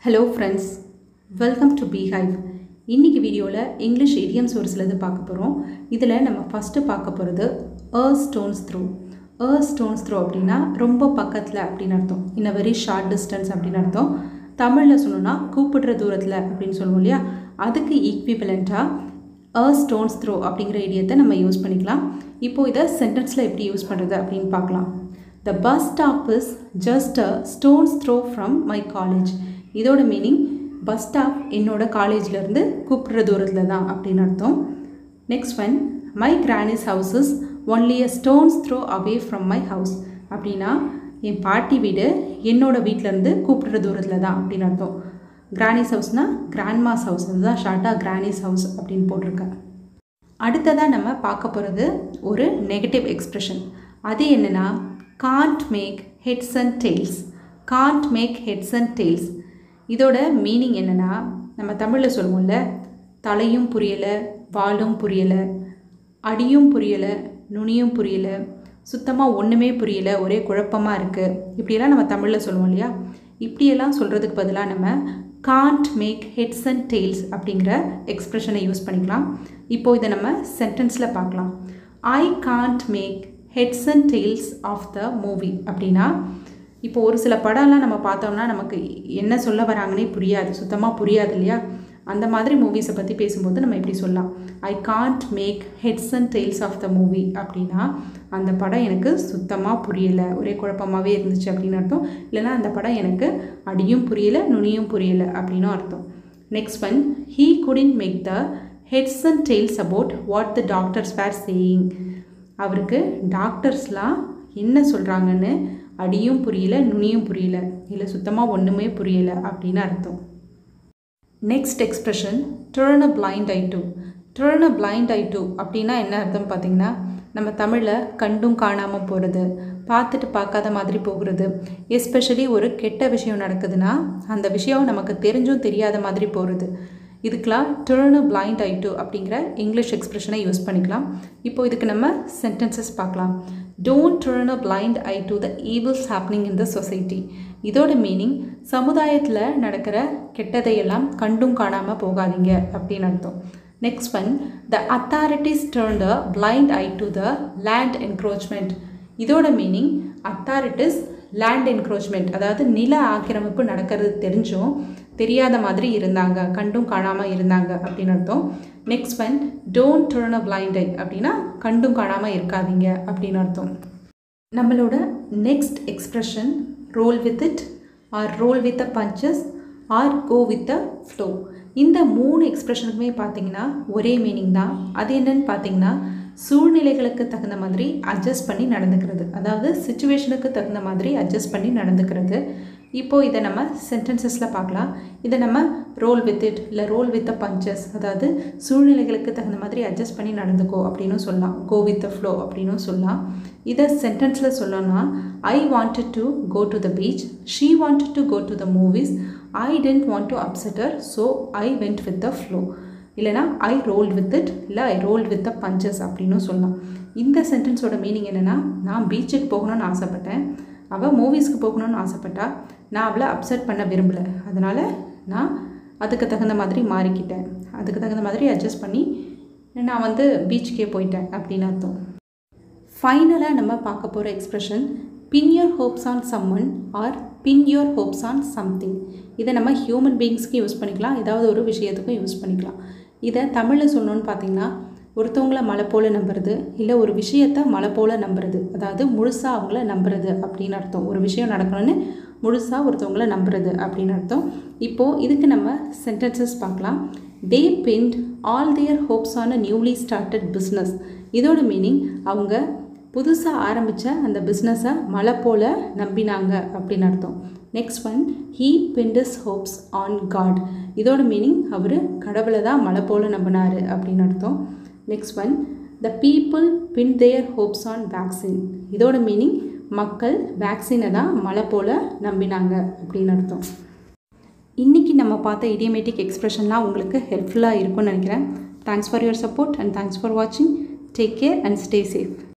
hello friends welcome to Beehive இன்னைக்கு வீடியோவில் English idioms ஒரு சிலது பார்க்க போகிறோம் இதில் நம்ம ஃபஸ்ட்டு பார்க்க போகிறது a stone's throw a stone's throw அப்படின்னா ரொம்ப பக்கத்தில் அப்படின்னு அர்த்தம் in a very short distance அப்படின்னு அர்த்தம் தமிழில் சொல்லணும்னா கூப்பிடுற தூரத்தில் அப்படின்னு சொல்லுவோம் இல்லையா அதுக்கு ஈக்விவலண்ட்டாக அ ஸ்டோன்ஸ் த்ரோ அப்படிங்கிற ஐடியத்தை நம்ம யூஸ் பண்ணிக்கலாம் இப்போது இதை சென்டென்ஸில் எப்படி யூஸ் பண்ணுறது அப்படின்னு பார்க்கலாம் the bus stop is just a stone's throw from my college இதோட மீனிங் பஸ் ஸ்டாப் என்னோட காலேஜ்லேருந்து கூப்பிடுற தூரத்தில் தான் அப்படின்னு அர்த்தம் next one my granny's house is only a stone's throw away from my house அப்படின்னா என் பாட்டி வீடு என்னோட வீட்டிலேருந்து கூப்பிடுற தூரத்தில் தான் அப்படின்னு அர்த்தம் கிரானிஸ் ஹவுஸ்னால் கிராண்ட்மாஸ் ஹவுஸ் அதுதான் ஷார்ட்டாக கிரானிஸ் ஹவுஸ் அப்படின்னு போட்டிருக்கேன் அடுத்ததாக நம்ம பார்க்க போகிறது ஒரு நெகட்டிவ் எக்ஸ்ப்ரெஷன் அது என்னென்னா can't make heads and tails can't make heads and tails இதோட மீனிங் என்னென்னா நம்ம தமிழில் சொல்லுவோம்ல தலையும் புரியலை வாலும் புரியலை அடியும் புரியலை நுனியும் புரியலை சுத்தமாக ஒன்றுமே புரியல ஒரே குழப்பமாக இருக்குது இப்படியெல்லாம் நம்ம தமிழில் சொல்லுவோம் இல்லையா இப்படியெல்லாம் சொல்கிறதுக்கு பதிலாக நம்ம can't make heads and tails அப்படிங்கிற எக்ஸ்ப்ரெஷனை யூஸ் பண்ணிக்கலாம் இப்போது இதை நம்ம சென்டென்ஸில் பார்க்கலாம் I can't make heads and tails of the movie அப்படின்னா இப்போ ஒரு சில படம்லாம் நம்ம பார்த்தோம்னா நமக்கு என்ன சொல்ல வராங்கன்னே புரியாது சுத்தமாக புரியாது இல்லையா அந்த மாதிரி மூவிஸை பற்றி பேசும்போது நம்ம இப்படி சொல்லலாம் I can't make heads and tails of the movie அப்படின்னா அந்த படம் எனக்கு சுத்தமாக புரியலை ஒரே குழப்பமாகவே இருந்துச்சு அப்படின்னு அர்த்தம் இல்லைனா அந்த படம் எனக்கு அடியும் புரியலை நுனியும் புரியலை அப்படின்னும் அர்த்தம் next one he couldn't make the heads and tails about what the doctors were saying அவருக்கு டாக்டர்ஸ்லாம் என்ன சொல்கிறாங்கன்னு அடியும் புரியல நுனியும் புரியல இல்லை சுத்தமாக ஒன்றுமே புரியலை அப்படின்னு அர்த்தம் next expression turn a blind eye to turn a blind eye to அப்படின்னா என்ன அர்த்தம் பார்த்தீங்கன்னா நம்ம தமிழில் கண்டும் காணாமல் போகிறது பார்த்துட்டு பார்க்காத மாதிரி போகிறது எஸ்பெஷலி ஒரு கெட்ட விஷயம் நடக்குதுன்னா அந்த விஷயம் நமக்கு தெரிஞ்சும் தெரியாத மாதிரி போகிறது இதுக்கெலாம் turn a blind eye to அப்படிங்கிற இங்கிலீஷ் எக்ஸ்ப்ரெஷனை யூஸ் பண்ணிக்கலாம் இப்போ இதுக்கு நம்ம சென்டென்சஸ் பார்க்கலாம் don't turn a blind eye to the evils happening in the society இதோட மீனிங் சமுதாயத்தில் நடக்கிற கெட்டதையெல்லாம் கண்டும் காணாமல் போகாதீங்க அப்படின்னு அர்த்தம் next one the authorities turn the blind eye to the land encroachment இதோட மீனிங் அத்தாரிட்டிஸ் லேண்ட் என்க்ரோச்மெண்ட் அதாவது நில ஆக்கிரமிப்பு நடக்கிறது தெரிஞ்சும் தெரியாத மாதிரி இருந்தாங்க கண்டும் காணாமல் இருந்தாங்க அப்படின்னு அர்த்தம் next one don't turn a blind eye அப்படின்னா கண்டும் காணாமல் இருக்காதீங்க அப்படின்னு அர்த்தம் நம்மளோட next expression roll with it or roll with a punches or go with a flow இந்த மூணு எக்ஸ்ப்ரெஷனுக்குமே பார்த்தீங்கன்னா ஒரே மீனிங் தான் அது என்னன்னு பார்த்தீங்கன்னா சூழ்நிலைகளுக்கு தகுந்த மாதிரி அட்ஜஸ்ட் பண்ணி நடந்துக்கிறது அதாவது சுச்சுவேஷனுக்கு தகுந்த மாதிரி அட்ஜஸ்ட் பண்ணி நடந்துக்கிறது இப்போது இதை நம்ம சென்டென்சஸில் பார்க்கலாம் இதை நம்ம ரோல் வித் இட் இல்லை ரோல் வித் அ பஞ்சஸ் அதாவது சூழ்நிலைகளுக்கு தகுந்த மாதிரி அட்ஜஸ்ட் பண்ணி நடந்துக்கோ அப்படின்னு சொல்லலாம் கோ வித் அ ஃப்ளோ அப்படின்னு சொல்லலாம் இதை சென்டென்ஸில் சொல்லணும்னா I wanted to go to the beach she wanted to go to the movies I didn't want to upset her so I went with the flow இல்லைனா ஐ ரோல்ட் வித் இட் இல்லை I rolled with the punches அப்படின்னு சொல்லலாம் இந்த சென்டென்ஸோட meaning என்னென்னா நான் பீச்சுக்கு போகணும்னு ஆசைப்பட்டேன் அவள் மூவிஸ்க்கு போகணும்னு ஆசைப்பட்டா நான் அவளை அப்செட் பண்ண விரும்பலை அதனால் நான் அதுக்கு தகுந்த மாதிரி மாறிக்கிட்டேன் அதுக்கு தகுந்த மாதிரி அட்ஜஸ்ட் பண்ணி நான் வந்து பீச்சுக்கே போயிட்டேன் அப்படின்னு அர்த்தம் ஃபைனலாக நம்ம பார்க்க போகிற expression pin your hopes on someone or pin your hopes on something இதை நம்ம ஹியூமன் பீயிங்ஸ்க்கு யூஸ் பண்ணிக்கலாம் ஏதாவது ஒரு விஷயத்துக்கும் யூஸ் பண்ணிக்கலாம் இதை தமிழில் சொல்லணும்னு பார்த்தீங்கன்னா ஒருத்தவங்கள மலை போல் நம்புறது இல்லை ஒரு விஷயத்த மலை போல் நம்புறது அதாவது முழுசாக அவங்கள நம்புறது அப்படின்னு அர்த்தம் ஒரு விஷயம் நடக்கணும்னு முழுசாக ஒருத்தவங்கள நம்புறது அப்படின்னு அர்த்தம் இப்போது இதுக்கு நம்ம சென்டென்சஸ் பார்க்கலாம் தே pinned all their hopes on a newly started business இதோட மீனிங் அவங்க புதுசாக ஆரம்பித்த அந்த பிஸ்னஸை மலை போல் நம்பினாங்க அப்படின்னு அர்த்தம் next one he pinned his hopes on God இதோட மீனிங் அவர் கடவுளை தான் மலை போல் நம்பினார் அப்படின்னு அர்த்தம் next one the people pin their hopes on vaccine இதோட மீனிங் மக்கள் வேக்சினை தான் மலை போல் நம்பினாங்க அப்படின்னு அர்த்தம் இன்றைக்கி நம்ம பார்த்த இடியமேட்டிக் எக்ஸ்ப்ரெஷன்லாம் உங்களுக்கு ஹெல்ப்ஃபுல்லாக இருக்கும்னு நினைக்கிறேன் thanks for your support and thanks for வாட்சிங் take care and stay safe